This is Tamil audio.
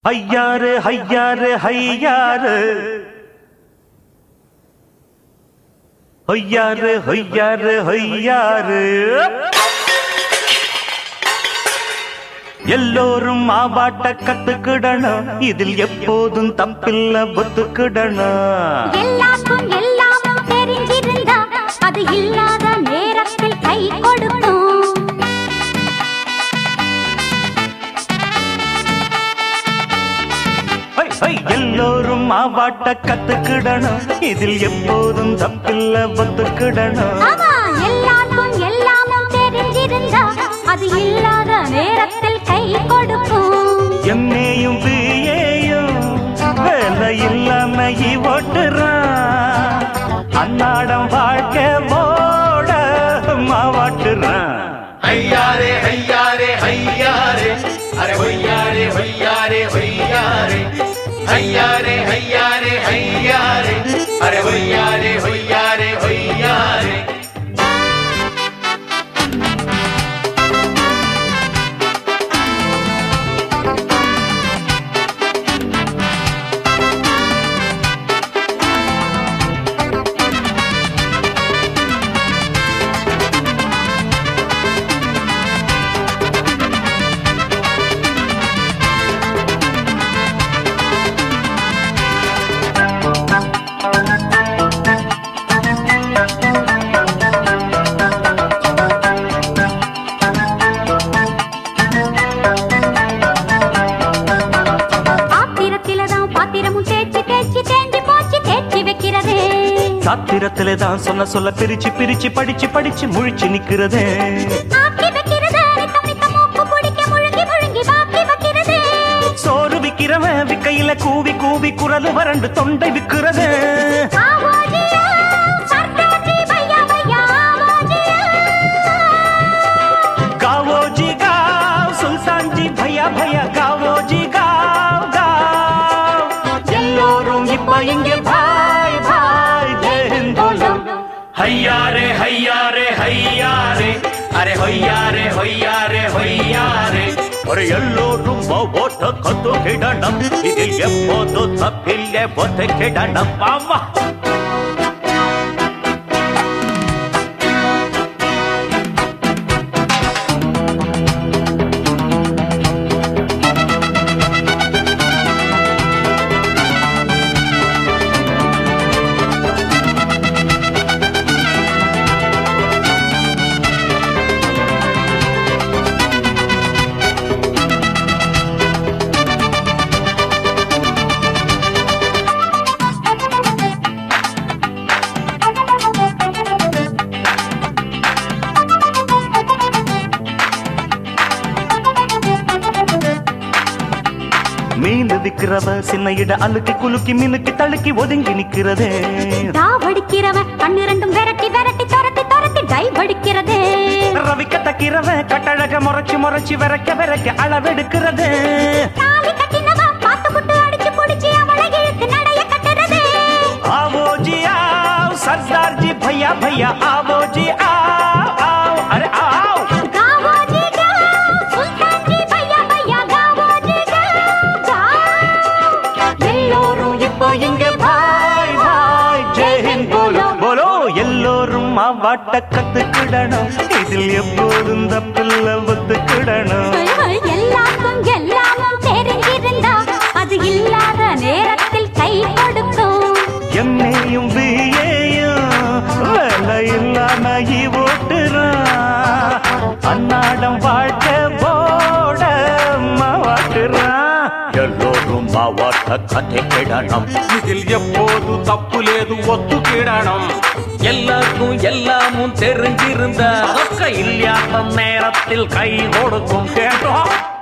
ஐயாறு ஐயாறு ஐயாறு ஐயாறு ஐயாறு ஐயாறு எல்லோரும் மாவாட்ட கத்துக்கிடணும் இதில் எப்போதும் தப்பில்ல ஒத்துக்கிடணும் எல்லாருக்கும் எல்லாமும் தெரிஞ்சிருந்தா அது இல்லாத நேரத்தில் கை கொடுக்கும் ஐ, ஐ, எல்லோரும் மாவாட்ட கத்துக்கிடணும் இதில் எப்போதும் தப்பில்ல ஒத்துக்கிடணும் ஆமா எல்லாருக்கும் எல்லாமும் தெரிஞ்சிருந்தா அது இல்லாத நேரத்தில் கை கொடுக்கும் எம்ஏயும் பிஏயும் வேலை இல்லாம ஓட்டுறான் அன்னாடம் வாழ்க்கை ஓட மாவாட்டுறான் ஹையாரே ஹையாரே ஹையாரே அரே ஹொய்யாரே ஹொய்யாரே ஹொய்யாரே ஹையாரே ஹையாரே ஹையாரே அரே ஹொய்யாரே ஹொய்யாரே ஹொய்யாரே பாத்திரத்திலதான் பாத்திரமும் தேய்ச்சி தேய்ச்சி தேஞ்சு போச்சு தேய்ச்சி வைக்கிறதே சாத்திரத்திலே தான் சொன்ன சொல்ல பிரிச்சு பிரிச்சு படிச்சு படிச்சு முழிச்சு நிக்கிறதே ஆக்கி வைக்கிறதே நித்தம் நித்தம் மூக்கு பிடிக்க முழுங்கி முழுங்கி பாக்கி வைக்கிறதே சோறு விக்கிறவன் விக்கையில கூவி கூவி குரல் வறண்டு தொண்டை விக்கிறதே ஆவோஜியா, சர்தார்ஜி பையா பையா ஆவோஜியா. गावोजी गाव சுல்தான்ஜி பையா பையா காவோஜி காவ் காவ் எல்லோரும் இப்ப இங்கே பாய் பாய் ஜெயின் போலும் ஹையாரே ஹையாரே ஹையாரே அரே ஹொய்யாரே ஹொய்யாரே ஹொய்யாரே ஒரு எல்லோரும் ஓட்ட கத்து கிடணும் இதில் எப்போது தப்பில்லை ஒத்து கிடணும் ஆமா மீன் விக்கிறவ சின்ன இட அழுக்கி குலுக்கி மினுக்கி தழுக்கி ஒதுங்கி நிக்கிறதே தாவடிக்கிறவன் கண்ணு ரெண்டும் விரட்டி விரட்டி துரத்தி துரத்தி டைவடிக்கிறதே ரவிக்க தக்கிறவ கட்டழக முறைச்சு முறைச்சு விரைக்க விரைக்க அளவெடுக்கிறதே தாலி கட்டினவன் பார்த்து புட்டு அடிச்சு புடிச்சு அவளை இழுத்து நடைய கட்டுறதே आवो जी आओ सरदार जी भैया भैया आवो जी आओ आओ अरे आओ गावोजी गाव, சுல்தான்ஜி பையா பையா गावोजी गाव, गाव. எல்லோரும் இப்போ இங்க பாய் பாய் ஜெய் ஹிந்த் போலோ போலோ எல்லோரும் மாவாட்ட கத்துக்கிடணும் இதில் எப்போதும் தப்பில்ல ஒத்துக்கிடணும் எல்லாருக்கும் எல்லாமும் தெரிஞ்சிருந்தா அது இல்லாத நேரத்தில் கை கொடுக்கும் எம்ஏயும் பிஏயும் வேலை இல்லாம ஓட்டுறான் அன்னாடம் வாழ்க்கை போட மாவாட்டுறான் எல்லோரும் மாவாட்ட கதை கிடணும் இதில் எப்போது தப்பு லேது ஒத்துக்கிடணும் எல்லாருக்கும் எல்லாமும் தெரிஞ்சிருந்த கையில் யாரும் நேரத்தில் கை கொடுக்கும் கேட்டோம்